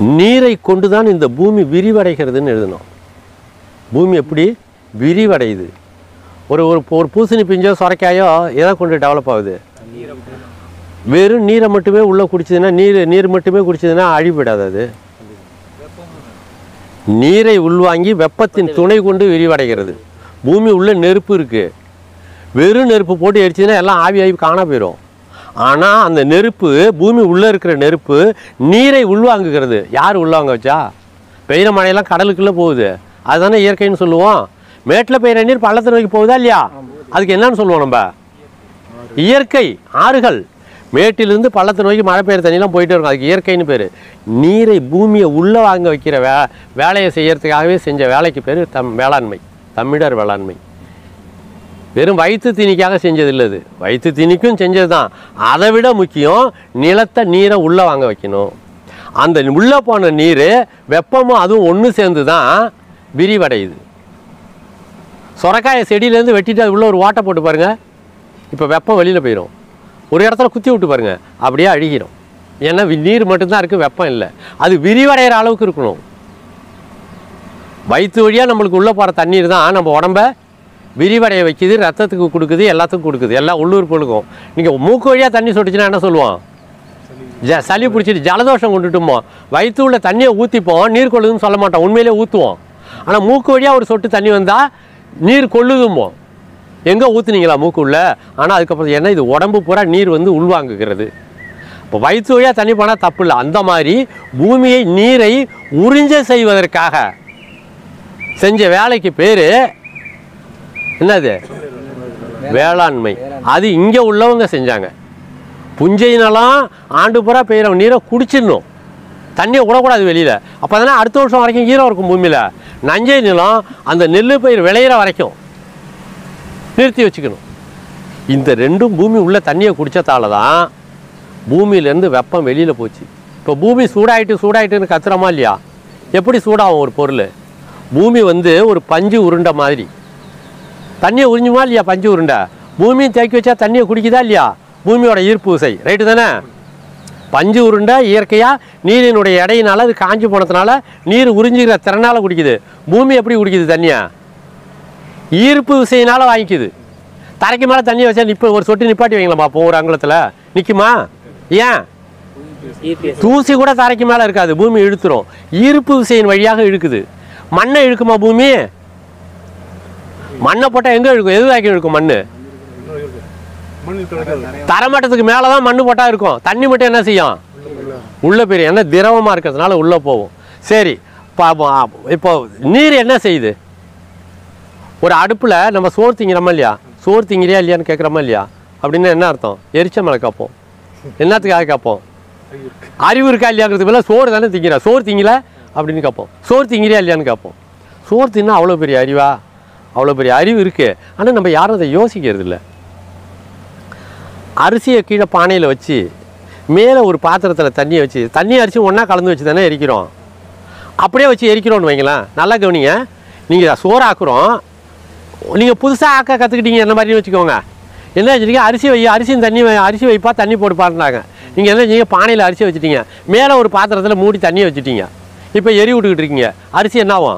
நீரை கொண்டு தான் இந்த பூமி விரிவடைகிறதுன்னு எழுதணும் பூமி எப்படி விரிவடையுது ஒரு ஒரு ஒரு பூசணி பிஞ்சோ சொரைக்காயோ எதை கொண்டு டெவலப் ஆகுது வெறும் நீரை மட்டுமே உள்ளே குடிச்சதுன்னா நீர் நீர் மட்டுமே குடிச்சதுன்னா அழிவிடாது அது நீரை உள்வாங்கி வெப்பத்தின் துணை கொண்டு விரிவடைகிறது பூமி உள்ள நெருப்பு இருக்கு வெறும் நெருப்பு போட்டு எரிச்சதுன்னா எல்லாம் ஆவியாகி காண போயிடும் ஆனால் அந்த நெருப்பு பூமி உள்ளே இருக்கிற நெருப்பு நீரை உள்வாங்குகிறது யார் உள்வாங்க வச்சா பெய்கிற மழையெல்லாம் கடலுக்குள்ளே போகுது அதுதானே இயற்கைன்னு சொல்லுவோம் மேட்டில் பெய்கிற நீர் பள்ளத்தை நோக்கி போகுதா இல்லையா அதுக்கு என்னன்னு சொல்லுவோம் நம்ம இயற்கை ஆறுகள் மேட்டிலிருந்து பள்ளத்தை நோக்கி மழை பெய்யுற தண்ணிலாம் போயிட்டே இருக்கும் அதுக்கு இயற்கைன்னு பேர் நீரை பூமியை உள்ளே வாங்க வைக்கிற வே வேலையை செய்யறதுக்காகவே செஞ்ச வேலைக்கு பேர் தம் வேளாண்மை தமிழர் வேளாண்மை வெறும் வயிற்று தீனிக்காக செஞ்சது இல்லை இது வயிற்று தீனிக்கும் செஞ்சது தான் அதை விட முக்கியம் நிலத்தை நீரை உள்ளே வாங்க வைக்கணும் அந்த உள்ளே போன நீர் வெப்பமும் அதுவும் ஒன்று சேர்ந்து தான் விரிவடையுது சொரக்காயை செடியிலேருந்து வெட்டிட்டு அது உள்ள ஒரு ஓட்டை போட்டு பாருங்க இப்போ வெப்பம் வெளியில் போயிடும் ஒரு இடத்துல குத்தி விட்டு பாருங்க அப்படியே அழுகிடும் ஏன்னா வி- நீர் மட்டும்தான் இருக்குது வெப்பம் இல்லை அது விரிவடைகிற அளவுக்கு இருக்கணும் வயிற்று வழியாக நம்மளுக்கு உள்ளே போகிற தண்ணீர் தான் நம்ம உடம்ப விரிவடைய வைக்குது ரத்தத்துக்கு கொடுக்குது எல்லாத்துக்கும் கொடுக்குது எல்லா உள்ளுறுப்புகளுக்கும் நீங்கள் மூக்கு வழியாக தண்ணி சொட்டுச்சுன்னா என்ன சொல்லுவோம் ஜ சளி பிடிச்சிட்டு ஜலதோஷம் கொண்டுட்டுமோ வயிற்று உள்ள தண்ணியை ஊற்றிப்போம் நீர் கொள்ளுதுன்னு சொல்ல மாட்டோம் உண்மையிலே ஊற்றுவோம் ஆனால் மூக்கு வழியாக ஒரு சொட்டு தண்ணி வந்தால் நீர் கொள்ளுதுமோ எங்கே ஊற்றுனீங்களா மூக்குள்ள ஆனால் அதுக்கப்புறம் என்ன இது உடம்பு பூரா நீர் வந்து உள்வாங்குகிறது இப்போ வயிற்று வழியாக தண்ணி போனால் தப்பு இல்லை அந்த மாதிரி பூமியை நீரை உறிஞ்ச செய்வதற்காக செஞ்ச வேலைக்கு பேர் என்னது வேளாண்மை அது இங்கே உள்ளவங்க செஞ்சாங்க புஞ்சை நிலம் ஆண்டு பூரா பெய்கிற நீரை குடிச்சிடணும் தண்ணியை விடக்கூடாது வெளியில் அப்போ தானே அடுத்த வருஷம் வரைக்கும் ஈரம் இருக்கும் பூமியில் நஞ்சை நிலம் அந்த நெல் பயிர் விளையிற வரைக்கும் நிறுத்தி வச்சுக்கணும் இந்த ரெண்டும் பூமி உள்ள தண்ணியை குடித்ததால தான் பூமியிலேருந்து வெப்பம் வெளியில் போச்சு இப்போ பூமி சூடாயிட்டு சூடாயிட்டுன்னு கத்துறோமா இல்லையா எப்படி சூடாகும் ஒரு பொருள் பூமி வந்து ஒரு பஞ்சு உருண்டை மாதிரி தண்ணியை உறிஞ்சுமா இல்லையா பஞ்சு உருண்டை பூமியை தேக்கி வச்சா தண்ணியை குடிக்குதா இல்லையா பூமியோட ஈர்ப்பு விசை ரைட்டு தானே பஞ்சு உருண்டை இயற்கையாக நீரினுடைய எடையினால அது காஞ்சி போனதுனால நீர் உறிஞ்சிக்கிற திறனால குடிக்குது பூமி எப்படி குடிக்குது தண்ணியை ஈர்ப்பு விசையினால வாங்கிக்குது தரைக்கு மேலே தண்ணி வச்சா இப்போ ஒரு சொட்டு நிப்பாட்டி வைங்களா பார்ப்போம் ஒரு அங்குலத்தில் நிற்குமா ஏன் தூசி கூட தரைக்கு மேலே இருக்காது பூமி இழுத்துரும் ஈர்ப்பு விசையின் வழியாக இழுக்குது மண்ணை இழுக்குமா பூமி மண்ணை போட்டால் எங்கே இழுக்கும் எது வாக்கி இழுக்கும் மண் மண்ணில் தொடக்காது தரமட்டத்துக்கு மேலே தான் மண்ணு போட்டா இருக்கும் தண்ணி மட்டும் என்ன செய்யும் உள்ளே போயிடும் ஏன்னா திரவமாக இருக்கிறதுனால உள்ளே போகும் சரி பாப்போம் ஆ, இப்போ நீர் என்ன செய்யுது ஒரு அடுப்பில் நம்ம சோறு திங்கிறோமா இல்லையா சோறு திங்கிறியா இல்லையான்னு கேட்குறோமா இல்லையா அப்படின்னு என்ன அர்த்தம் எரிச்ச மேலே காப்போம் என்னத்துக்காக காப்போம் அறிவு இருக்கா இல்லையாங்கிறது மேலே சோறு தானே திங்கிற சோறு திங்கல அப்படின்னு கேட்போம் சோறு திங்கிறியா இல்லையான்னு கேட்போம் சோறு தின்னா அவ்வளோ பெரிய அறிவா அவ்வளோ பெரிய அறிவு இருக்குது ஆனால் நம்ம யாரும் அதை யோசிக்கிறது இல்லை அரிசியை கீழே பானையில் வச்சு மேலே ஒரு பாத்திரத்தில் தண்ணியை வச்சு தண்ணி அரிசி ஒன்றா கலந்து வச்சு தானே எரிக்கிறோம் அப்படியே வச்சு எரிக்கிறோன்னு வைங்களேன் நல்லா கவனிங்க நீங்கள் சோறு ஆக்குறோம் நீங்கள் புதுசாக ஆக்க கற்றுக்கிட்டீங்க என்ன மாதிரி வச்சுக்கோங்க என்ன வச்சுருக்கீங்க அரிசி வை அரிசியும் தண்ணி வை- அரிசி வைப்பா தண்ணி போட்டு பாருனாங்க நீங்கள் என்ன செஞ்சீங்க பானையில் அரிசி வச்சுட்டீங்க மேலே ஒரு பாத்திரத்தில் மூடி தண்ணியை வச்சுட்டீங்க இப்போ எரி விட்டுக்கிட்டு இருக்கீங்க அரிசி என்ன ஆகும்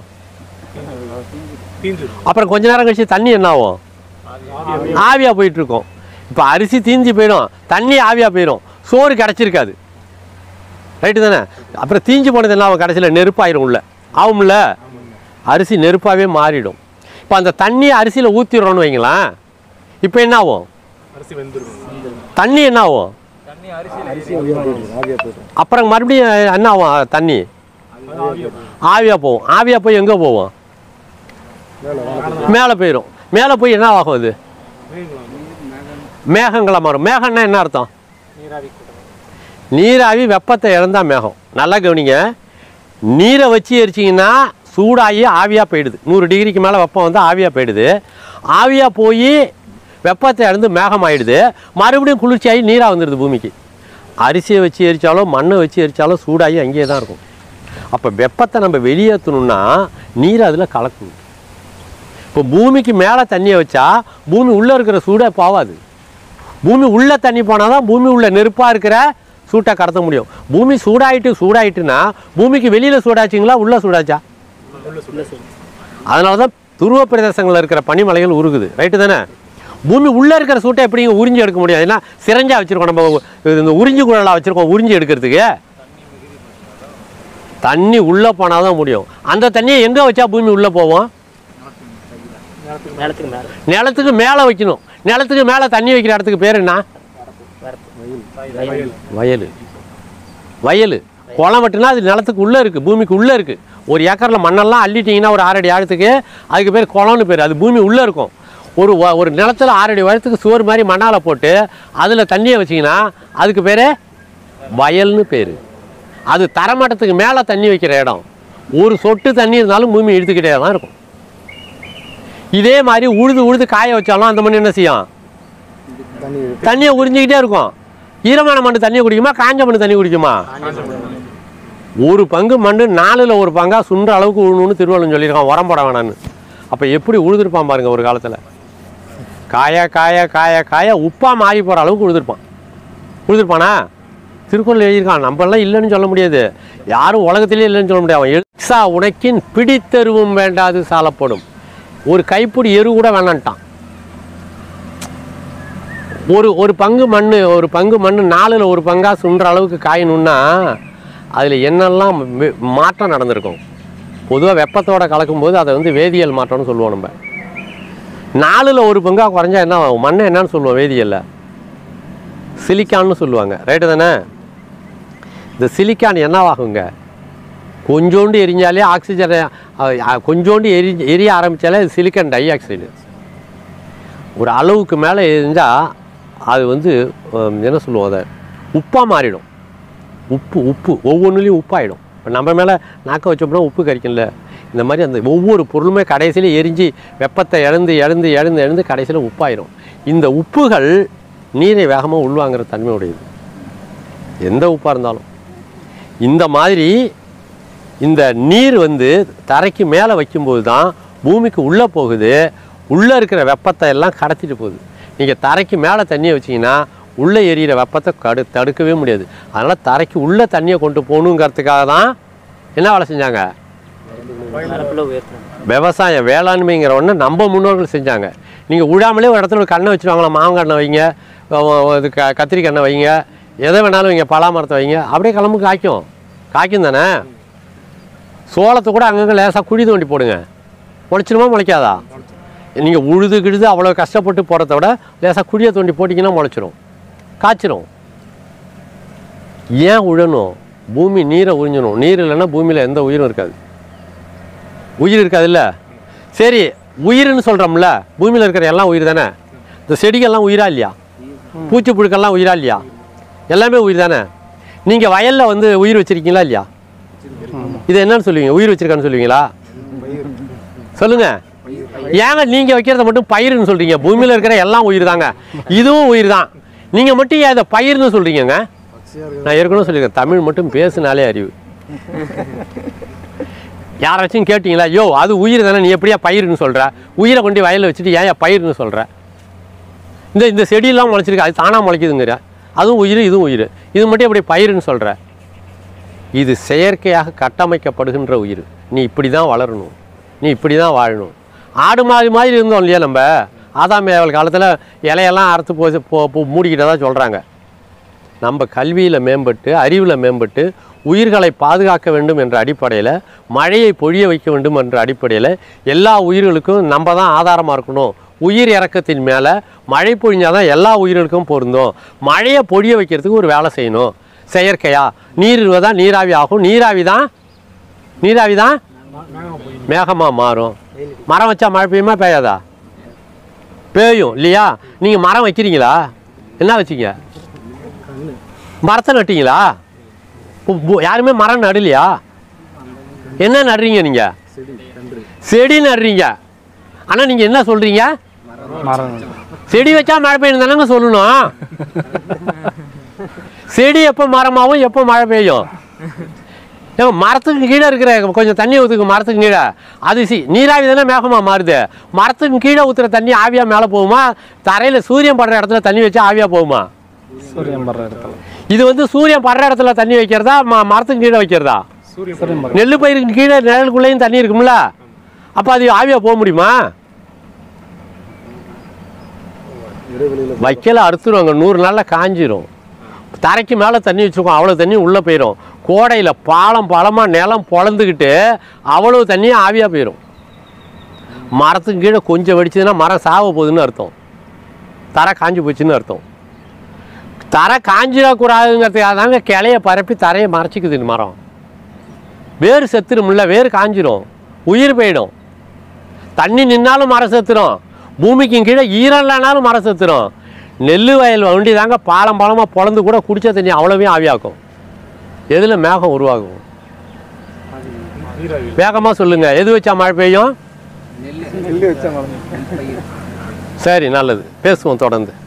தீஞ்சு அப்புறம் கொஞ்ச நேரம் கழிச்சு தண்ணி என்ன ஆகும் ஆவியாக போயிட்டு இருக்கும் இப்போ அரிசி தீஞ்சு போயிடும் தண்ணி ஆவியாக போயிடும் சோறு கிடச்சிருக்காது ரைட்டு தானே அப்புறம் தீஞ்சு போனது என்ன ஆகும் கடைசியில் நெருப்பாயிரும் உள்ள ஆகும்ல அரிசி நெருப்பாகவே மாறிடும் இப்போ அந்த தண்ணி அரிசியில் ஊற்றிடுறோன்னு வைங்களேன் இப்போ என்ன ஆகும் அரிசி வெந்துரும் தண்ணி என்ன ஆகும் அப்புறம் மறுபடியும் என்ன ஆகும் தண்ணி ஆவியாக போகும் ஆவியாக போய் எங்கே போவோம் மேலே போயிடும் மேலே போய் என்ன ஆகும் அது மேகங்களா மாறும் மேகம்னா என்ன அர்த்தம் நீராவி வெப்பத்தை இழந்தா மேகம் நல்லா கவனிங்க நீரை வச்சு எரிச்சிங்கன்னா சூடாகி ஆவியாக போயிடுது நூறு டிகிரிக்கு மேலே வெப்பம் வந்து ஆவியாக போயிடுது ஆவியாக போய் வெப்பத்தை இழந்து மேகம் ஆயிடுது மறுபடியும் குளிர்ச்சியாகி நீராக வந்துடுது பூமிக்கு அரிசியை வச்சு எரித்தாலும் மண்ணை வச்சு எரித்தாலும் சூடாகி அங்கேயே தான் இருக்கும் அப்போ வெப்பத்தை நம்ம வெளியேற்றணும்னா நீர் அதில் கலக்கணும் இப்போ பூமிக்கு மேலே தண்ணியை வச்சா பூமி உள்ளே இருக்கிற சூடே போகாது பூமி உள்ள தண்ணி போனால் தான் பூமி உள்ள நெருப்பாக இருக்கிற சூட்டை கடத்த முடியும் பூமி சூடாயிட்டு சூடாயிட்டுன்னா பூமிக்கு வெளியில் சூடாச்சுங்களா உள்ளே சூடாச்சா அதனால தான் துருவ பிரதேசங்களில் இருக்கிற பனிமலைகள் உருகுது ரைட்டு தானே பூமி உள்ளே இருக்கிற சூட்டை எப்படிங்க உறிஞ்சி எடுக்க முடியாது ஏன்னா சிரஞ்சா வச்சுருக்கோம் நம்ம இந்த உறிஞ்சி குழலாக வச்சுருக்கோம் உறிஞ்சி எடுக்கிறதுக்கு தண்ணி உள்ளே போனால் தான் முடியும் அந்த தண்ணியை எங்கே வச்சா பூமி உள்ளே போவோம் நிலத்துக்கு மேலே நிலத்துக்கு மேலே வைக்கணும் நிலத்துக்கு மேலே தண்ணி வைக்கிற இடத்துக்கு பேர் என்ன வயல் வயல் குளம் வெட்டுனா அது நிலத்துக்கு உள்ளே இருக்குது பூமிக்கு உள்ளே இருக்குது ஒரு ஏக்கரில் மண்ணெல்லாம் அள்ளிட்டிங்கன்னா ஒரு ஆறடி ஆழத்துக்கு அதுக்கு பேர் குளம்னு பேர் அது பூமி உள்ளே இருக்கும் ஒரு வ- ஒரு நிலத்துல ஆறடி உயரத்துக்கு சுவர் மாதிரி மண்ணால் போட்டு அதில் தண்ணியை வச்சிங்கன்னா அதுக்கு பேர் வயல்னு பேர் அது தரமட்டத்துக்கு மேலே தண்ணி வைக்கிற இடம் ஒரு சொட்டு தண்ணி இருந்தாலும் பூமி இழுத்துக்கிட்டே தான் இருக்கும் இதே மாதிரி உழுது உழுது காய வச்சாலும் அந்த மண் என்ன செய்யும் தண்ணியை உறிஞ்சிக்கிட்டே இருக்கும் ஈரமான மண் தண்ணியை குடிக்குமா காஞ்ச மண் தண்ணி குடிக்குமா ஒரு பங்கு மண் நாலில் ஒரு பங்கா சுன்ற அளவுக்கு உழணும்னு திருவள்ளுவர் சொல்லியிருக்கான் உரம் போட வேணான்னு அப்போ எப்படி உழுதுருப்பான் பாருங்க ஒரு காலத்தில் காய காய காய காய உப்பா மாறி போகிற அளவுக்கு உழுதுருப்பான் உழுதுருப்பானா திருக்குறள் எழுதியிருக்கான் நம்மளாம் இல்லைன்னு சொல்ல முடியாது யாரும் உலகத்திலே இல்லைன்னு சொல்ல முடியாது அவன் எக்ஸா உனக்கின் பிடித்தெருவும் வேண்டாது சாலப்படும் ஒரு கைப்பிடி எரு கூட வேணான்ட்டான் ஒரு ஒரு பங்கு மண் ஒரு பங்கு மண் நாலில் ஒரு பங்காக சுன்ற அளவுக்கு காயணும்னா அதில் என்னெல்லாம் வே- மாற்றம் நடந்திருக்கும் பொதுவாக வெப்பத்தோட கலக்கும்போது அதை வந்து வேதியியல் மாற்றம்னு சொல்லுவோம் நம்ம நாலில் ஒரு பங்கா குறைஞ்சா என்ன ஆகும் மண்ணை என்னன்னு சொல்லுவோம் வேதியியல்ல சிலிக்கான்னு சொல்லுவாங்க ரைட்டு தானே இந்த சிலிக்கான் என்னவாகுங்க கொஞ்சோண்டு எரிஞ்சாலே ஆக்சிஜனை அஹ், அஹ், கொஞ்சோண்டு எரி எரிய ஆரம்பித்தாலே அது சிலிக்கான் டை ஆக்சைடு ஒரு அளவுக்கு மேலே எரிஞ்சால் அது வந்து ஹம், என்ன சொல்லுவோம் அதை உப்பாக மாறிடும் உப்பு உப்பு ஒவ்வொன்றுலேயும் உப்பாயிடும் இப்போ நம்ம மேலே நாக்க வச்சோம்னா உப்பு கறிக்கும்ல இந்த மாதிரி அந்த ஒவ்வொரு பொருளுமே கடைசியில் எரிஞ்சு வெப்பத்தை இழந்து இழந்து இழந்து இழந்து கடைசியில் உப்பாயிடும் இந்த உப்புகள் நீரை வேகமாக உள்வாங்குற தன்மை உடையது எந்த உப்பாக இருந்தாலும் இந்த மாதிரி இந்த நீர் வந்து தரைக்கு மேலே வைக்கும்போது தான் பூமிக்கு உள்ளே போகுது உள்ளே இருக்கிற வெப்பத்தை எல்லாம் கடத்திட்டு போகுது நீங்கள் தரைக்கு மேலே தண்ணியை வச்சீங்கன்னா உள்ளே எரியிற வெப்பத்தை கடு தடுக்கவே முடியாது அதனால் தரைக்கு உள்ளே தண்ணியை கொண்டு போகணுங்கிறதுக்காக தான் என்ன வேலை செஞ்சாங்க மரப்பில் உயர்த்தணும் விவசாயம் வேளாண்மைங்கிற ஒன்று நம்ம முன்னோர்கள் செஞ்சாங்க நீங்கள் விழாமலே ஒரு இடத்துல ஒரு கண்ணை வச்சுருவாங்களா மாங்கண்ணை வைங்க அஹ் அஹ் இது க கத்திரிக்கண்ணை வைங்க எதை வேணாலும் வைங்க பலா மரத்தை வைங்க அப்படியே கிளம்பு காய்க்கும் காய்க்கும் தானே சோளத்தை கூட அங்கங்கே லேசாக குழி தோண்டி போடுங்க முளைச்சிருமா முளைக்காதா நீங்கள் உழுது கிழுது அவ்வளோ கஷ்டப்பட்டு போகிறத விட லேசாக குழியை தோண்டி போட்டிங்கன்னா முளைச்சிரும் காய்ச்சிரும் ஏன் உழணும் பூமி நீரை உறிஞ்சணும் நீர் இல்லைன்னா பூமியில் எந்த உயிரும் இருக்காது உயிர் இருக்காதுல்ல சரி உயிர்னு சொல்கிறோம்ல பூமியில் இருக்கிற எல்லாம் உயிர் தானே இந்த செடிகள்லாம் உயிரா இல்லையா பூச்சி புழுக்கெல்லாம் உயிரா இல்லையா எல்லாமே உயிர் தானே நீங்கள் வயலில் வந்து உயிர் வச்சிருக்கீங்களா இல்லையா இது என்னன்னு சொல்லுவீங்க உயிர் வச்சிருக்கான்னு சொல்லுவீங்களா சொல்லுங்க ஏங்க நீங்கள் வைக்கிறத மட்டும் பயிர்னு சொல்கிறீங்க பூமியில் இருக்கிற எல்லாம் உயிர் தாங்க இதுவும் உயிர் தான் நீங்கள் மட்டும் ஏன் இதை பயிர்னு சொல்கிறீங்கங்க நான் ஏற்கனவே சொல்லியிருக்கேன் தமிழ் மட்டும் பேசுனாலே அறிவு யாராச்சும் கேட்டிங்களா யோ அது உயிர் தானே நீ எப்படியா பயிர்னு சொல்கிற உயிரை கொண்டு வயலில் வச்சுட்டு ஏன் பயிர்னு சொல்கிற இந்த இந்த செடியெல்லாம் முளைச்சிருக்கு அது தானாக முளைக்குதுங்கிற அதுவும் உயிர் இதுவும் உயிர் இது மட்டும் எப்படி பயிர்னு சொல்கிற இது செயற்கையாக கட்டமைக்கப்படுகின்ற உயிர் நீ இப்படி தான் வளரணும் நீ இப்படி தான் வாழணும் ஆடு மாதிரி மாதிரி இருந்தோம் இல்லையா நம்ம ஆதாம் ஏவல் காலத்தில் இலையெல்லாம் அறுத்து போய் போ போ- மூடிக்கிட்டதா சொல்கிறாங்க நம்ம கல்வியில் மேம்பட்டு அறிவில் மேம்பட்டு உயிர்களை பாதுகாக்க வேண்டும் என்ற அடிப்படையில் மழையை பொழிய வைக்க வேண்டும் என்ற அடிப்படையில் எல்லா உயிர்களுக்கும் நம்ம தான் ஆதாரமாக இருக்கணும் உயிர் இறக்கத்தின் மேலே மழை பொழிஞ்சால் தான் எல்லா உயிர்களுக்கும் பொருந்தும் மழையை பொழிய வைக்கிறதுக்கு ஒரு வேலை செய்யணும் செயற்கையா நீர் தான் நீராவி ஆகும் நீராவி தான் நீராவி தான் மேகமாக மாறும் மரம் வச்சா மழை பெய்யுமா பெய்யாதா பெய்யும் இல்லையா நீங்கள் மரம் வைக்கிறீங்களா என்ன வச்சீங்க மரத்தை நட்டீங்களா பு- பு- யாருமே மரம் நடலையா என்ன நடுறீங்க நீங்கள் செடி நடுறீங்க ஆனால் நீங்கள் என்ன சொல்கிறீங்க செடி வச்சா மழை பெய்யும் தானங்க சொல்லணும் செடி எப்போ மரமாகும் எப்போ மழை பெய்யும் ஏங்க மரத்துக்கு கீழே இருக்கிற கொஞ்சம் தண்ணி ஊற்றுக்கு மரத்துக்கு கீழே அது சி நீராவி தானே மேகமாக மாறுது மரத்துக்கு கீழே ஊற்றுற தண்ணி ஆவியாக மேலே போகுமா தரையில் சூரியன் படுற இடத்துல தண்ணி வச்சா ஆவியாக போகுமா சூரியன் படுற இடத்துல இது வந்து சூரியன் படுற இடத்துல தண்ணி வைக்கிறதா ம மரத்துக்கு கீழே வைக்கிறதா சூரியன் நெல் பயிருக்கு கீழே நிழலுக்குள்ளேயும் தண்ணி இருக்கும்ல அப்போ அது ஆவியாக போக முடியுமா வைக்கல அறுத்துருவாங்க நூறு நாளில் காஞ்சிரும் தரைக்கு மேலே தண்ணி வச்சுருக்கோம் அவ்வளோ தண்ணி உள்ளே போயிடும் கோடையில் பாலம் பாலமாக நிலம் பொழந்துக்கிட்டு அவ்வளோ தண்ணியும் ஆவியாக போயிடும் மரத்துக்கு கீழே கொஞ்சம் வெடிச்சதுன்னா மரம் சாவ போகுதுன்னு அர்த்தம் தரை காஞ்சி போச்சுன்னு அர்த்தம் தரை காஞ்சிடக்கூடாதுங்கிறதுக்காக தாங்க கிளைய பரப்பி தரையை மறைச்சிக்குது இந்த மரம் வேர் செத்துரும்ல வேர் காஞ்சிரும் உயிர் போயிடும் தண்ணி நின்னாலும் மரம் செத்துரும் பூமிக்கும் கீழே ஈரம் இல்லைனாலும் மரம் செத்துரும் நெல் வயல் வண்டி தாங்க பாலம் பாலமாக பொழந்து கூட குடிச்ச தண்ணி அவ்வளோவே ஆவியாக்கும் எதில் மேகம் உருவாகும் நீராவி வேகமாக சொல்லுங்கள் எது வச்சா மழை பெய்யும் நெல் வச்சா மரம் பயிர் சரி நல்லது பேசுவோம் தொடர்ந்து